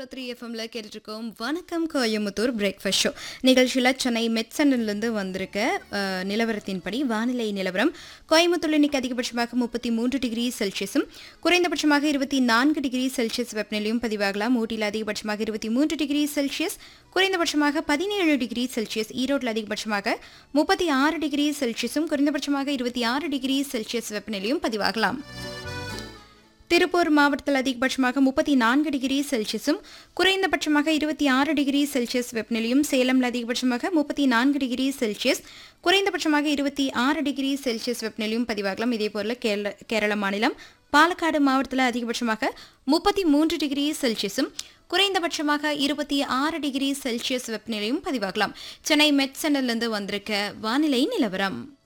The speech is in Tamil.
த்ரீ எஃப்எம்ல கேட்டுருக்கோம் வணக்கம் கோயமுத்தூர் பிரேக்ஃபாஸ்ட் ஷோ நிகழ்ச்சியில் சென்னை மெட்சனிலிருந்து வந்திருக்க அஹ், நிலவரத்தின்படி வானிலை நிலவரம் கோயமுத்தூர் இன்னைக்கு அதிகபட்சமாக முப்பத்தி மூன்று டிகிரி செல்சியஸும் குறைந்தபட்சமாக இருபத்தி நான்கு டிகிரி செல்சியஸ் வெப்பநிலையும் பதிவாகலாம் ஊட்டியில் அதிகபட்சமாக இருபத்தி மூன்று டிகிரி செல்சியஸ் குறைந்தபட்சமாக பதினேழு டிகிரி செல்சியஸ் ஈரோட்டில் அதிகபட்சமாக முப்பத்தி ஆறு டிகிரி செல்சியஸும் குறைந்தபட்சமாக இருபத்தி ஆறு டிகிரி செல்சியஸ் வெப்பநிலையும் பதிவாகலாம் திருப்பூர் மாவட்டத்தில் அதிகபட்சமாக முப்பத்தி நான்கு டிகிரி செல்சியஸும் குறைந்தபட்சமாக இருபத்தி ஆறு டிகிரி செல்சியஸ் வெப்பநிலையும் சேலம்ல அதிகபட்சமாக முப்பத்தி நான்கு டிகிரி செல்சியஸ் குறைந்தபட்சமாக இருபத்தி ஆறு டிகிரி செல்சியஸ் வெப்பநிலையும் பதிவாகலாம் இதே போல கேரள கேரள மாநிலம் பாலக்காடு மாவட்டத்தில் அதிகபட்சமாக முப்பத்தி மூன்று டிகிரி செல்சியஸும் குறைந்தபட்சமாக இருபத்தி ஆறு டிகிரி செல்சியஸ் வெப்பநிலையும் பதிவாகலாம் சென்னை மெட் சென்டர்லேருந்து வந்திருக்க வானிலை நிலவரம்